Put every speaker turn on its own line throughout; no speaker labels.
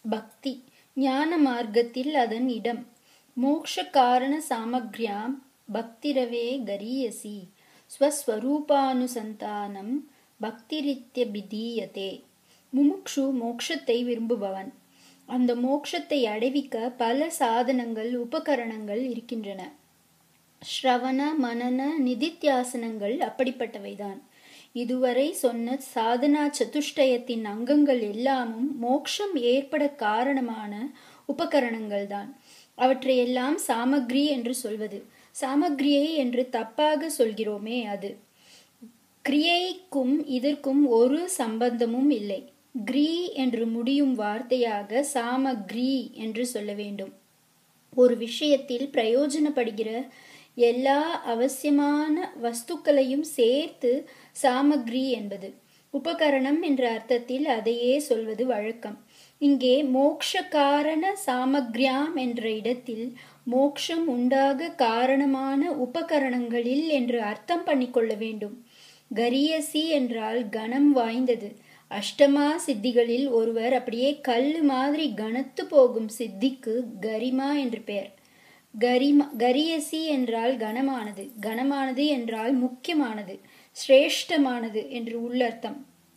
பக்தி ஞான மார்க்கத்தில் அதன் இடம் மோக்ஷ காரண சாமக்ரியாம் பக்திரவே கரியசி ஸ்வஸ்வரூபானுசந்தானம் பக்திரித்ய பிதீயதே முமுக்ஷு மோக்ஷத்தை விரும்புபவன் அந்த மோக்ஷத்தை அடைவிக்க பல சாதனங்கள் உபகரணங்கள் இருக்கின்றன ஸ்ரவண மனன நிதித்தியாசனங்கள் அப்படிப்பட்டவைதான் இதுவரை சொன்ன சாதனா சதுஷ்டயத்தின் அங்கங்கள் எல்லாமும் மோக்ஷம் ஏற்பட காரணமான உபகரணங்கள் தான் அவற்றையெல்லாம் சாமக்ரி என்று சொல்வது சாமக்ரியை என்று தப்பாக சொல்கிறோமே அது கிரியைக்கும் இதற்கும் ஒரு சம்பந்தமும் இல்லை கிரீ என்று முடியும் வார்த்தையாக சாமக்ரி என்று சொல்ல வேண்டும் ஒரு விஷயத்தில் பிரயோஜனப்படுகிற எல்லா அவசியமான வஸ்துக்களையும் சேர்த்து சாமக்ரி என்பது உபகரணம் என்ற அர்த்தத்தில் அதையே சொல்வது வழக்கம் இங்கே மோக்ஷ காரண சாமக்ரியாம் என்ற இடத்தில் மோக்ஷம் உண்டாக காரணமான உபகரணங்களில் என்று அர்த்தம் பண்ணிக்கொள்ள வேண்டும் கரியசி என்றால் கணம் வாய்ந்தது அஷ்டமா சித்திகளில் ஒருவர் அப்படியே கல் மாதிரி கனத்து போகும் சித்திக்கு கரிமா என்று பெயர் கரிமா கரியசி என்றால் கனமானது கனமானது என்றால் முக்கியமானது சிரேஷ்டமானது என்று உள்ளர்த்தம்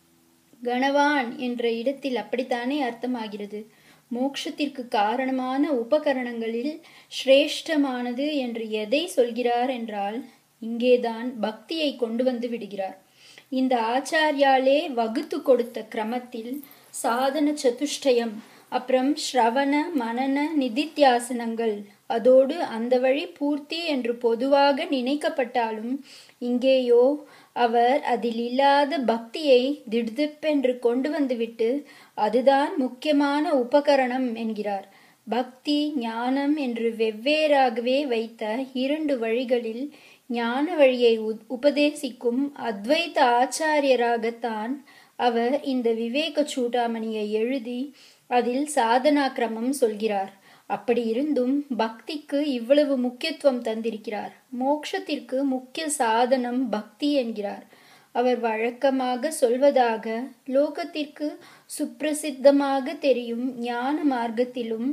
கணவான் என்ற இடத்தில் அப்படித்தானே அர்த்தமாகிறது மோக்ஷத்திற்கு காரணமான உபகரணங்களில் சிரேஷ்டமானது என்று எதை சொல்கிறார் என்றால் இங்கேதான் பக்தியை கொண்டு வந்து விடுகிறார் இந்த ஆச்சாரியாலே வகுத்து கொடுத்த கிரமத்தில் சாதன சதுஷ்டயம் அப்புறம் ஸ்ரவண மனன நிதித்தியாசனங்கள் அதோடு அந்த வழி பூர்த்தி என்று பொதுவாக நினைக்கப்பட்டாலும் இங்கேயோ அவர் அதில் இல்லாத பக்தியை திடுதிப்பென்று கொண்டு வந்துவிட்டு அதுதான் முக்கியமான உபகரணம் என்கிறார் பக்தி ஞானம் என்று வெவ்வேறாகவே வைத்த இரண்டு வழிகளில் ஞான வழியை உபதேசிக்கும் அத்வைத ஆச்சாரியராகத்தான் அவர் இந்த விவேக சூடாமணியை எழுதி அதில் சாதனா கிரமம் சொல்கிறார் அப்படி இருந்தும் பக்திக்கு இவ்வளவு முக்கியத்துவம் தந்திருக்கிறார் மோக்ஷத்திற்கு முக்கிய சாதனம் பக்தி என்கிறார் அவர் வழக்கமாக சொல்வதாக லோகத்திற்கு சுப்பிரசித்தமாக தெரியும் ஞான மார்க்கத்திலும்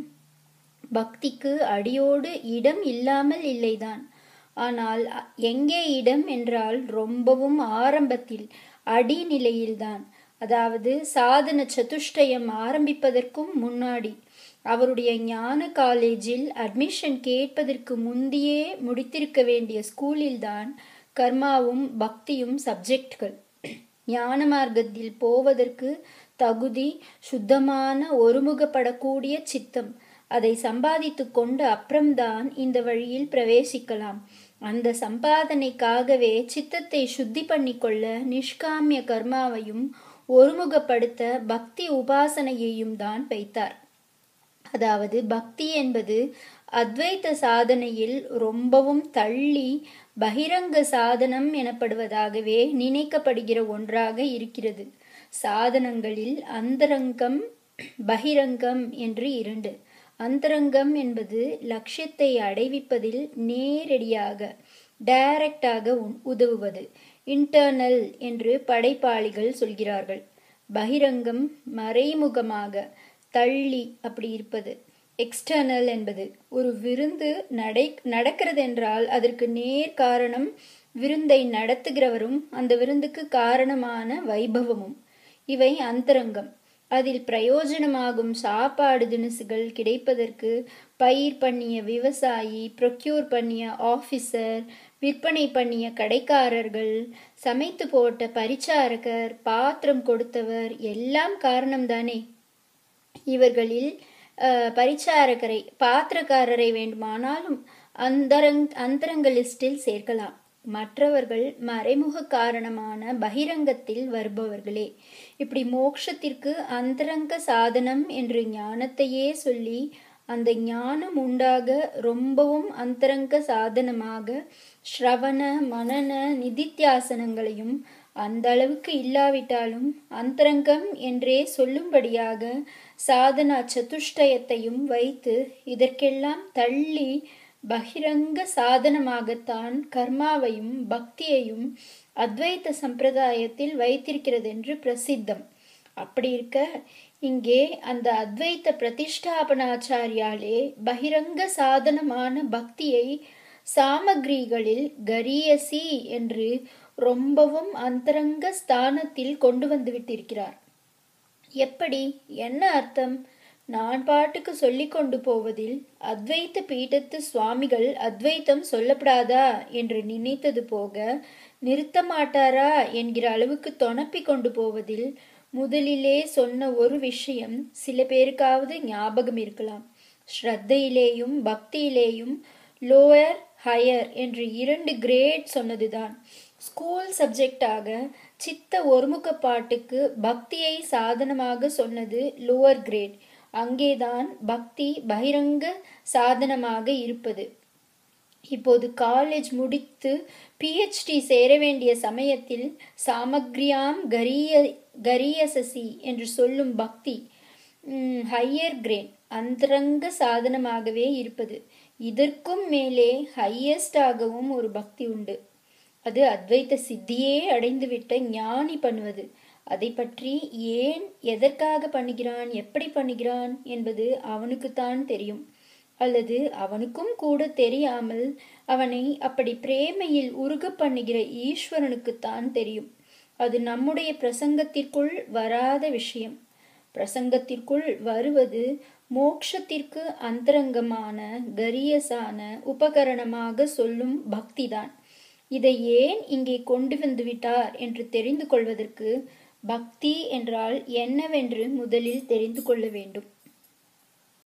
பக்திக்கு அடியோடு இடம் இல்லாமல் இல்லைதான் ஆனால் எங்கே இடம் என்றால் ரொம்பவும் ஆரம்பத்தில் அடிநிலையில்தான் அதாவது சாதன சதுஷ்டயம் ஆரம்பிப்பதற்கும் முன்னாடி அவருடைய ஞான காலேஜில் அட்மிஷன் கேட்பதற்கு முந்தையே முடித்திருக்க வேண்டிய ஸ்கூலில்தான் கர்மாவும் பக்தியும் சப்ஜெக்ட்கள் ஞான மார்க்கத்தில் போவதற்கு தகுதி சுத்தமான ஒருமுகப்படக்கூடிய சித்தம் அதை சம்பாதித்து கொண்டு அப்புறம்தான் இந்த வழியில் பிரவேசிக்கலாம் அந்த சம்பாதனைக்காகவே சித்தத்தை சுத்தி பண்ணிக்கொள்ள நிஷ்காமிய கர்மாவையும் ஒருமுகப்படுத்த பக்தி உபாசனையையும் தான் வைத்தார் அதாவது பக்தி என்பது அத்வைத்த சாதனையில் ரொம்பவும் தள்ளி பகிரங்க சாதனம் எனப்படுவதாகவே நினைக்கப்படுகிற ஒன்றாக இருக்கிறது சாதனங்களில் அந்தரங்கம் பகிரங்கம் என்று இரண்டு அந்தரங்கம் என்பது லட்சியத்தை அடைவிப்பதில் நேரடியாக டைரக்டாக உதவுவது இன்டர்னல் என்று படைப்பாளிகள் சொல்கிறார்கள் பகிரங்கம் மறைமுகமாக தள்ளி அப்படி இருப்பது எக்ஸ்டர்னல் என்பது ஒரு விருந்து நடை நடக்கிறது என்றால் அதற்கு நேர் காரணம் விருந்தை நடத்துகிறவரும் அந்த விருந்துக்கு காரணமான வைபவமும் இவை அந்தரங்கம் அதில் பிரயோஜனமாகும் சாப்பாடு தினசுகள் கிடைப்பதற்கு பயிர் பண்ணிய விவசாயி ப்ரொக்யூர் பண்ணிய ஆஃபீஸர் விற்பனை பண்ணிய கடைக்காரர்கள் சமைத்து போட்ட பரிச்சாரகர் பாத்திரம் கொடுத்தவர் எல்லாம் காரணம்தானே இவர்களில் பரிச்சாரகரை பாத்திரக்காரரை வேண்டுமானாலும் அந்தரங் அந்தரங்க லிஸ்டில் சேர்க்கலாம் மற்றவர்கள் மறைமுக காரணமான பகிரங்கத்தில் வருபவர்களே இப்படி மோக்ஷத்திற்கு அந்தரங்க சாதனம் என்று ஞானத்தையே சொல்லி அந்த ஞானம் உண்டாக ரொம்பவும் அந்தரங்க சாதனமாக ஸ்ரவண மனன நிதித்தியாசனங்களையும் அந்த அளவுக்கு இல்லாவிட்டாலும் அந்தரங்கம் என்றே சொல்லும்படியாக சாதனா சதுஷ்டயத்தையும் வைத்து இதற்கெல்லாம் தள்ளி பகிரங்க சாதனமாகத்தான் கர்மாவையும் பக்தியையும் அத்வைத்த சம்பிரதாயத்தில் வைத்திருக்கிறது என்று பிரசித்தம் அப்படி இருக்க இங்கே அந்த அத்வைத்த பிரதிஷ்டாபனாச்சாரியாலே பகிரங்க சாதனமான பக்தியை சாமகிரிகளில் கரியசி என்று ரொம்பவும் அந்தரங்க ஸ்தானத்தில் கொண்டு வந்து விட்டிருக்கிறார் எப்படி என்ன அர்த்தம் நான் பாட்டுக்கு சொல்லி கொண்டு போவதில் அத்வைத்த பீடத்து சுவாமிகள் அத்வைத்தம் சொல்லப்படாதா என்று நினைத்தது போக நிறுத்த மாட்டாரா என்கிற அளவுக்கு தொணப்பி கொண்டு போவதில் முதலிலே சொன்ன ஒரு விஷயம் சில பேருக்காவது ஞாபகம் இருக்கலாம் ஸ்ரத்தையிலேயும் பக்தியிலேயும் லோயர் ஹையர் என்று இரண்டு கிரேட் சொன்னதுதான் ஸ்கூல் சப்ஜெக்டாக சித்த ஒருமுகப்பாட்டுக்கு பக்தியை சாதனமாக சொன்னது லோவர் கிரேட் அங்கேதான் பக்தி பகிரங்க சாதனமாக இருப்பது இப்போது காலேஜ் முடித்து பிஹெச்டி சேர வேண்டிய சமயத்தில் சாமக்ரியாம் கரிய கரியசசி என்று சொல்லும் பக்தி ஹையர் கிரேட் அந்தரங்க சாதனமாகவே இருப்பது இதற்கும் மேலே ஹையஸ்டாகவும் ஒரு பக்தி உண்டு அது அத்வைத்த சித்தியே அடைந்துவிட்ட ஞானி பண்ணுவது அதை பற்றி ஏன் எதற்காக பண்ணுகிறான் எப்படி பண்ணுகிறான் என்பது அவனுக்குத்தான் தெரியும் அல்லது அவனுக்கும் கூட தெரியாமல் அவனை அப்படி பிரேமையில் உருக பண்ணுகிற ஈஸ்வரனுக்குத்தான் தெரியும் அது நம்முடைய பிரசங்கத்திற்குள் வராத விஷயம் பிரசங்கத்திற்குள் வருவது மோக்ஷத்திற்கு அந்தரங்கமான கரியசான உபகரணமாக சொல்லும் பக்திதான் இதை ஏன் இங்கே கொண்டு வந்து விட்டார் என்று தெரிந்து கொள்வதற்கு பக்தி என்றால் என்னவென்று முதலில் தெரிந்து கொள்ள வேண்டும்